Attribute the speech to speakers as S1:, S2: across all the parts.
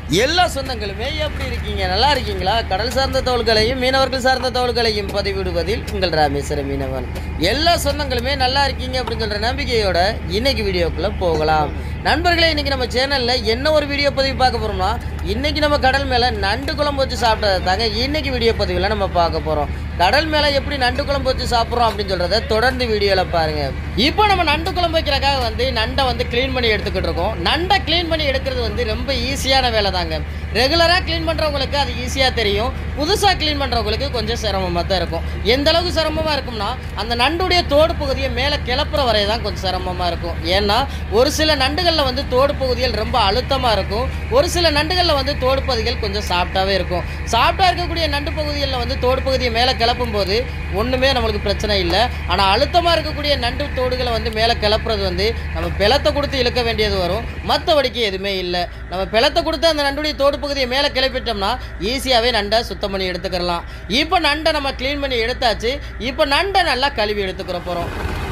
S1: எல்லா சொந்தங்களுமே எப்படி இருக்கீங்க நல்லா இருக்கீங்களா கடல் சார்ந்த தோள்களையும் மீனவர்கள் சார்ந்த தோள்களையும் பதிவிடுவதில் உங்கள் ராமேஸ்வர மீனவன் எல்லா சொந்தங்களுமே நல்லா இருக்கீங்க அப்படின்னு சொல்ற நம்பிக்கையோட இன்னைக்கு வீடியோக்குள்ள போகலாம் நண்பர்களே இன்னைக்கு நம்ம சேனல்ல என்ன ஒரு வீடியோ பதிவு பார்க்க போறோம்னா இன்னைக்கு நம்ம கடல் மேல நண்டு குழம்பு வச்சு சாப்பிட்டதை தாங்க இன்னைக்கு வீடியோ பதிவில் நம்ம பார்க்க போறோம் கடல் மேல எப்படி நண்டு குழம்பு வச்சு சாப்பிட்றோம் அப்படின்னு சொல்றத தொடர்ந்து வீடியோல பாருங்க இப்போ நம்ம நண்டு குழம்பு வைக்கிறக்காக வந்து நண்டை வந்து க்ளீன் பண்ணி எடுத்துக்கிட்டு இருக்கோம் நண்டை க்ளீன் பண்ணி எடுக்கிறது வந்து ரொம்ப ஈஸியான வேலை தாங்க ரெகுலராக க்ளீன் பண்ணுறவங்களுக்கு அது ஈஸியாக தெரியும் புதுசாக க்ளீன் பண்ணுறவங்களுக்கு கொஞ்சம் சிரமமாக தான் இருக்கும் எந்த அளவுக்கு சிரமமாக இருக்கும்னா அந்த நண்டுடைய தோடு பகுதியை மேலே கிளப்புற வரை தான் கொஞ்சம் சிரமமாக இருக்கும் ஏன்னா ஒரு சில நண்டுகளில் வந்து தோடு பகுதிகள் ரொம்ப அழுத்தமாக இருக்கும் ஒரு சில நண்டுகளில் வந்து தோடு பகுதிகள் கொஞ்சம் சாஃப்டாகவே இருக்கும் சாஃப்டாக இருக்கக்கூடிய நண்டு பகுதிகளில் வந்து தோடு பகுதியை மேலே கிளப்பும் போது ஒன்றுமே நம்மளுக்கு பிரச்சனை இல்லை ஆனால் அழுத்தமாக இருக்கக்கூடிய நண்டு தோடுகளை வந்து மேலே கிளப்புறது வந்து நம்ம பிளத்தை கொடுத்து இழுக்க வேண்டியது வரும் மற்றபடிக்கு எதுவுமே இல்லை நம்ம பிளத்தை கொடுத்து அந்த நண்டுடைய தோடு பகுதியை மேலே கிளப்பிட்டோம்னா ஈஸியாகவே நண்டை சுத்தம் பண்ணி எடுத்துக்கிறலாம் இப்போ நண்டை நம்ம க்ளீன் பண்ணி எடுத்தாச்சு இப்போ நண்டை நல்லா கழுவி எடுத்துக்கிற போகிறோம்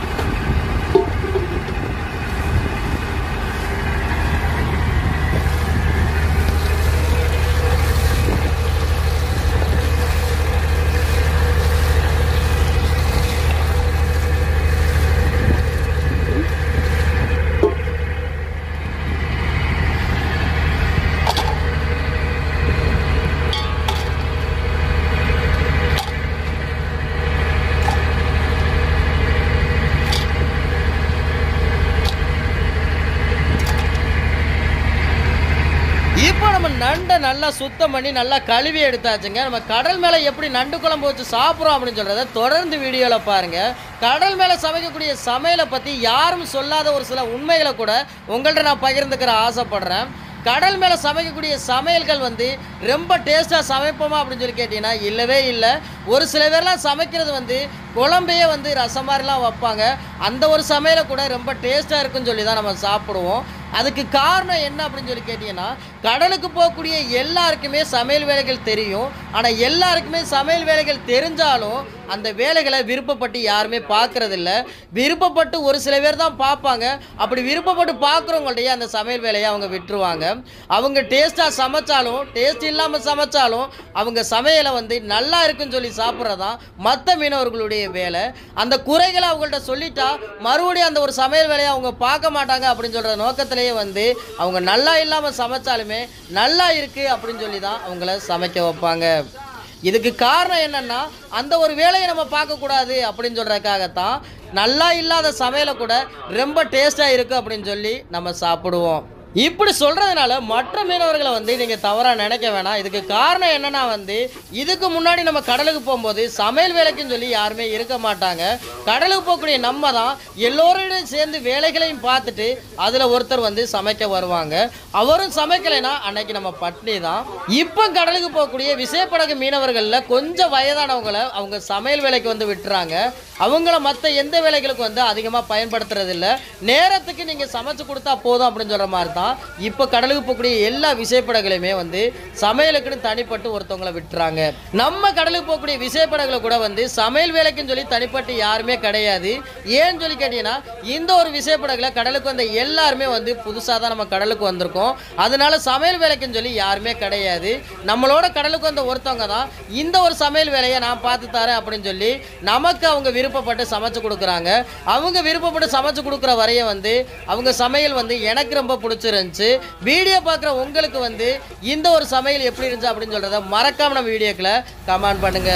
S1: இப்போ நம்ம நண்டை நல்லா சுத்தம் பண்ணி நல்லா கழுவி எடுத்தாச்சுங்க நம்ம கடல் மேலே எப்படி நண்டு குழம்பு வச்சு சாப்பிட்றோம் அப்படின்னு சொல்கிறத தொடர்ந்து வீடியோவில் பாருங்கள் கடல் மேலே சமைக்கக்கூடிய சமையலை பற்றி யாரும் சொல்லாத ஒரு சில உண்மைகளை கூட உங்கள்கிட்ட நான் பகிர்ந்துக்கிற ஆசைப்படுறேன் கடல் மேலே சமைக்கக்கூடிய சமையல்கள் வந்து ரொம்ப டேஸ்ட்டாக சமைப்போமா அப்படின்னு சொல்லி கேட்டிங்கன்னா இல்லவே இல்லை ஒரு சில பேர்லாம் சமைக்கிறது வந்து குழம்பையே வந்து ரசம் மாதிரிலாம் வைப்பாங்க அந்த ஒரு சமையலை கூட ரொம்ப டேஸ்ட்டாக இருக்குன்னு சொல்லி தான் நம்ம சாப்பிடுவோம் அதுக்கு காரணம் என்ன அப்படின்னு சொல்லி கேட்டிங்கன்னா கடலுக்கு போகக்கூடிய எல்லாருக்குமே சமையல் வேலைகள் தெரியும் ஆனால் எல்லாருக்குமே சமையல் வேலைகள் தெரிஞ்சாலும் அந்த வேலைகளை விருப்பப்பட்டு யாருமே பார்க்கறதில்ல விருப்பப்பட்டு ஒரு சில பேர் தான் பார்ப்பாங்க அப்படி விருப்பப்பட்டு பார்க்குறவங்கள்டையே அந்த சமையல் வேலையை அவங்க விட்டுருவாங்க அவங்க டேஸ்ட்டாக சமைச்சாலும் டேஸ்ட் இல்லாமல் சமைச்சாலும் அவங்க சமையலை வந்து நல்லா இருக்குன்னு சொல்லி சாப்பிட்றதான் மற்ற மீனவர்களுடைய வேலை அந்த குறைகளை அவங்கள்ட்ட சொல்லிட்டா மறுபடியும் அந்த ஒரு சமையல் வேலையை அவங்க பார்க்க மாட்டாங்க அப்படின்னு சொல்கிற நோக்கத்திலேயே வந்து அவங்க நல்லா இல்லாமல் சமைச்சாலுமே நல்லா இருக்குது அப்படின்னு சொல்லி தான் அவங்கள சமைக்க வைப்பாங்க இதுக்கு காரணம் என்னன்னா அந்த ஒரு வேலையை நம்ம பார்க்கக்கூடாது அப்படின்னு சொல்கிறதுக்காகத்தான் நல்லா இல்லாத சமையலை கூட ரொம்ப டேஸ்ட்டாக இருக்குது அப்படின்னு சொல்லி நம்ம சாப்பிடுவோம் இப்படி சொல்கிறதுனால மற்ற மீனவர்களை வந்து நீங்கள் தவறாக நினைக்க வேணாம் இதுக்கு காரணம் என்னன்னா வந்து இதுக்கு முன்னாடி நம்ம கடலுக்கு போகும்போது சமையல் வேலைக்குன்னு சொல்லி யாருமே இருக்க மாட்டாங்க கடலுக்கு போகக்கூடிய நம்ம தான் எல்லோரோடையும் சேர்ந்து வேலைகளையும் பார்த்துட்டு அதில் ஒருத்தர் வந்து சமைக்க வருவாங்க அவரும் சமைக்கலைன்னா அன்னைக்கு நம்ம பட்னி தான் இப்போ கடலுக்கு போகக்கூடிய விசைப்படகு மீனவர்களில் கொஞ்சம் வயதானவங்களை அவங்க சமையல் வேலைக்கு வந்து விட்டுறாங்க அவங்கள மற்ற எந்த வேலைகளுக்கு வந்து அதிகமாக பயன்படுத்துறதில்ல நேரத்துக்கு நீங்கள் சமைச்சு கொடுத்தா போதும் அப்படின்னு சொல்கிற மாதிரி தான் இப்போ கடலுக்கு போகக்கூடிய எல்லா விசைப்படகுலையுமே வந்து சமையலுக்குன்னு தனிப்பட்டு ஒருத்தவங்களை விட்டுறாங்க நம்ம கடலுக்கு போகக்கூடிய விசைப்படகுல கூட வந்து சமையல் வேலைக்குன்னு சொல்லி தனிப்பட்டு யாருமே கிடையாது ஏன்னு சொல்லி கேட்டீங்கன்னா இந்த ஒரு விசைப்படகுல கடலுக்கு வந்த எல்லாருமே வந்து புதுசாக தான் நம்ம கடலுக்கு வந்திருக்கோம் அதனால சமையல் வேலைக்குன்னு சொல்லி யாருமே கிடையாது நம்மளோட கடலுக்கு வந்த ஒருத்தவங்க தான் இந்த ஒரு சமையல் வேலையை நான் பார்த்து தரேன் அப்படின்னு சொல்லி நமக்கு அவங்க விருப்பப்பட்டு சமைச்சு கொடுக்குறாங்க அவங்க விருப்பப்பட்டு சமைச்சு கொடுக்குற வரைய வந்து அவங்க சமையல் வந்து எனக்கு ரொம்ப பிடிச்சிருந்துச்சு வீடியோ பார்க்குற உங்களுக்கு வந்து இந்த ஒரு சமையல் எப்படி இருந்துச்சு அப்படின்னு சொல்கிறத மறக்காம நம்ம வீடியோக்களை கமெண்ட் பண்ணுங்க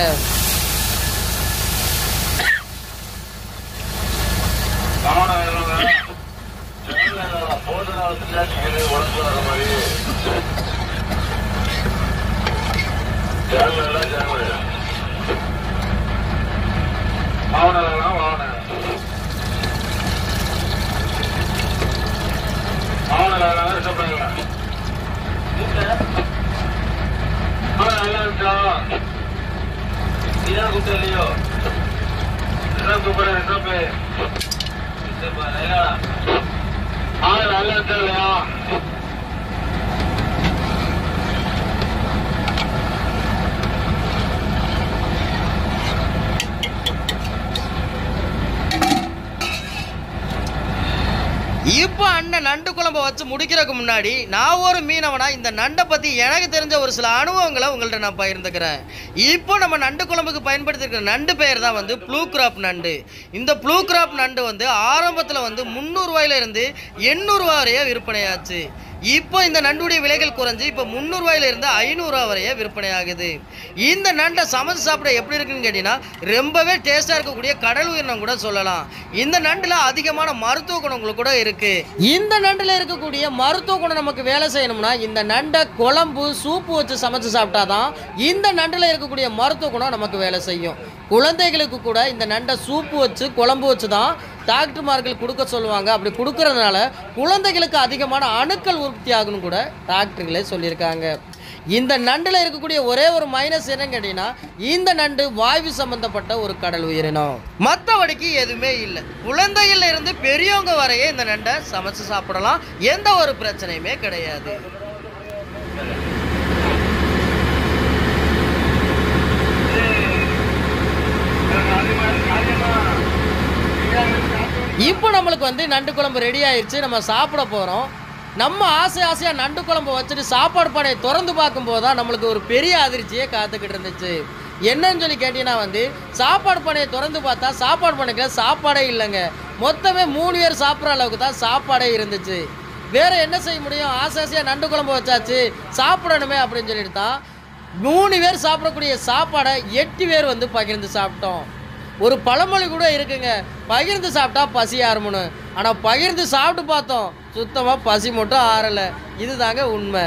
S1: இப்போ அண்ணன் நண்டு குழம்ப வச்சு முடிக்கிறதுக்கு முன்னாடி நான் ஒரு மீனவனா இந்த நண்டை பற்றி எனக்கு தெரிஞ்ச ஒரு சில அனுபவங்களை உங்கள்கிட்ட நான் பகிர்ந்துக்கிறேன் இப்போ நம்ம நண்டு குழம்புக்கு பயன்படுத்திருக்கிற நண்டு பெயர் தான் வந்து ப்ளூ கிராப் நண்டு இந்த ப்ளூ கிராப் நண்டு வந்து ஆரம்பத்தில் வந்து முந்நூறுவாயில இருந்து எண்ணூறுவா வரைய விற்பனையாச்சு இப்போ இந்த நண்டுடைய விலைகள் குறைஞ்சு இப்போ முந்நூறுவாயில இருந்து ஐநூறுரூவா வரைய விற்பனை ஆகுது இந்த நண்டை சமைச்சு சாப்பிட எப்படி இருக்குன்னு கேட்டிங்கன்னா ரொம்பவே டேஸ்ட்டாக இருக்கக்கூடிய கடல் உயிரினம் கூட சொல்லலாம் இந்த நண்டில் அதிகமான மருத்துவ குணங்கள் கூட இருக்கு இந்த நண்டில் இருக்கக்கூடிய மருத்துவ குணம் நமக்கு வேலை செய்யணும்னா இந்த நண்டை குழம்பு சூப்பு வச்சு சமைச்சு சாப்பிட்டாதான் இந்த நண்டில் இருக்கக்கூடிய மருத்துவ குணம் நமக்கு வேலை செய்யும் குழந்தைகளுக்கு கூட இந்த நண்டை சூப்பு வச்சு குழம்பு வச்சு தான் டாக்டர்மார்கள் கொடுக்க சொல்லுவாங்க அப்படி கொடுக்கறதுனால குழந்தைகளுக்கு அதிகமான அணுக்கள் உற்பத்தி ஆகணும் கூட டாக்டர்களே சொல்லியிருக்காங்க இந்த நண்டில் இருக்கக்கூடிய ஒரே ஒரு மைனஸ் என்னன்னு கேட்டீங்கன்னா இந்த நண்டு வாயு சம்பந்தப்பட்ட ஒரு கடல் உயிரினம் மற்றபடிக்கு எதுவுமே இல்லை குழந்தைகள்ல இருந்து பெரியவங்க வரையே இந்த நண்டை சமைச்சு சாப்பிடலாம் எந்த ஒரு பிரச்சனையுமே கிடையாது இப்போ நம்மளுக்கு வந்து நண்டு குழம்பு ரெடி ஆயிடுச்சு நம்ம சாப்பிட போகிறோம் நம்ம ஆசை ஆசையாக நண்டு குழம்பு வச்சுட்டு சாப்பாடு பானையை திறந்து பார்க்கும்போது தான் நம்மளுக்கு ஒரு பெரிய அதிர்ச்சியே காத்துக்கிட்டு இருந்துச்சு என்னன்னு சொல்லி கேட்டீங்கன்னா வந்து சாப்பாடு பானையை திறந்து பார்த்தா சாப்பாடு பானைக்குள்ள சாப்பாடே இல்லைங்க மொத்தமே மூணு பேர் சாப்பிட்ற அளவுக்கு தான் சாப்பாடே இருந்துச்சு வேற என்ன செய்ய முடியும் ஆசை ஆசையாக நண்டு குழம்பு வச்சாச்சு சாப்பிடணுமே அப்படின்னு சொல்லிட்டு தான் மூணு பேர் சாப்பிடக்கூடிய சாப்பாடை எட்டு பேர் வந்து பகிர்ந்து சாப்பிட்டோம் ஒரு பழமொழி கூட இருக்குங்க பகிர்ந்து சாப்பிட்டா பசி ஆரம்பணும் ஆனால் பகிர்ந்து சாப்பிட்டு பார்த்தோம் சுத்தமாக பசி மட்டும் ஆறலை இதுதாங்க உண்மை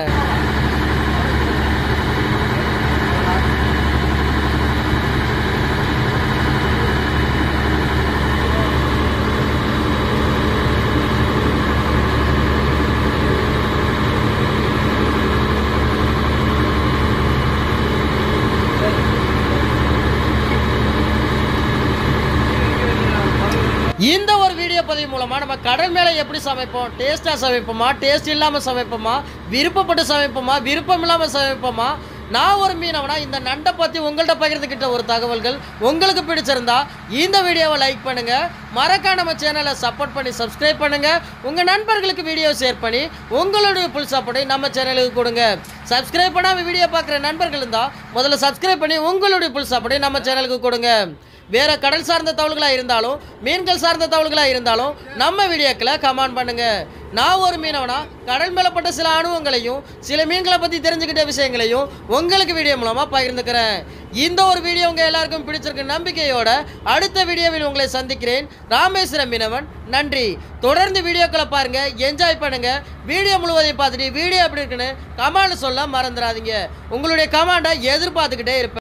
S1: இந்த ஒரு வீடியோ பதிவு மூலமா நம்ம கடல் மேலே எப்படி சமைப்போம் டேஸ்ட்டாக சமைப்போமா டேஸ்ட் இல்லாமல் சமைப்போமா விருப்பப்பட்டு சமைப்போமா விருப்பம் இல்லாமல் சமைப்போமா நான் ஒரு மீனவனா இந்த நண்டை பற்றி உங்கள்கிட்ட பகிர்ந்துக்கிட்ட ஒரு தகவல்கள் உங்களுக்கு பிடிச்சிருந்தா இந்த வீடியோவை லைக் பண்ணுங்க மறக்காம நம்ம சேனலை சப்போர்ட் பண்ணி சப்ஸ்கிரைப் பண்ணுங்க உங்க நண்பர்களுக்கு வீடியோ ஷேர் பண்ணி உங்களுடைய புல் சப்போர்ட்டை நம்ம சேனலுக்கு கொடுங்க சப்ஸ்கிரைப் பண்ணாமல் வீடியோ பார்க்குற நண்பர்கள் இருந்தால் முதல்ல சப்ஸ்கிரைப் பண்ணி உங்களுடைய புல் சப்போர்ட்டை நம்ம சேனலுக்கு கொடுங்க வேற கடல் சார்ந்த தகவல்களாக இருந்தாலும் மீன்கள் சார்ந்த தகவல்களாக இருந்தாலும் நம்ம வீடியோக்களை கமெண்ட் பண்ணுங்க நான் ஒரு மீனவனா கடல் மேலப்பட்ட சில அனுபவங்களையும் சில மீன்களை பற்றி தெரிஞ்சுக்கிட்ட விஷயங்களையும் உங்களுக்கு வீடியோ மூலமாக பகிர்ந்துக்கிறேன் இந்த ஒரு வீடியோ உங்கள் எல்லாருக்கும் பிடிச்சிருக்கு நம்பிக்கையோட அடுத்த வீடியோவில் உங்களை சந்திக்கிறேன் ராமேஸ்வரம் மீனவன் நன்றி தொடர்ந்து வீடியோக்களை பாருங்க என்ஜாய் பண்ணுங்க வீடியோ முழுவதையும் பார்த்துட்டு வீடியோ எப்படி இருக்குன்னு கமெண்ட் சொல்ல மறந்துடாதீங்க உங்களுடைய கமெண்டை எதிர்பார்த்துக்கிட்டே இருப்பேன்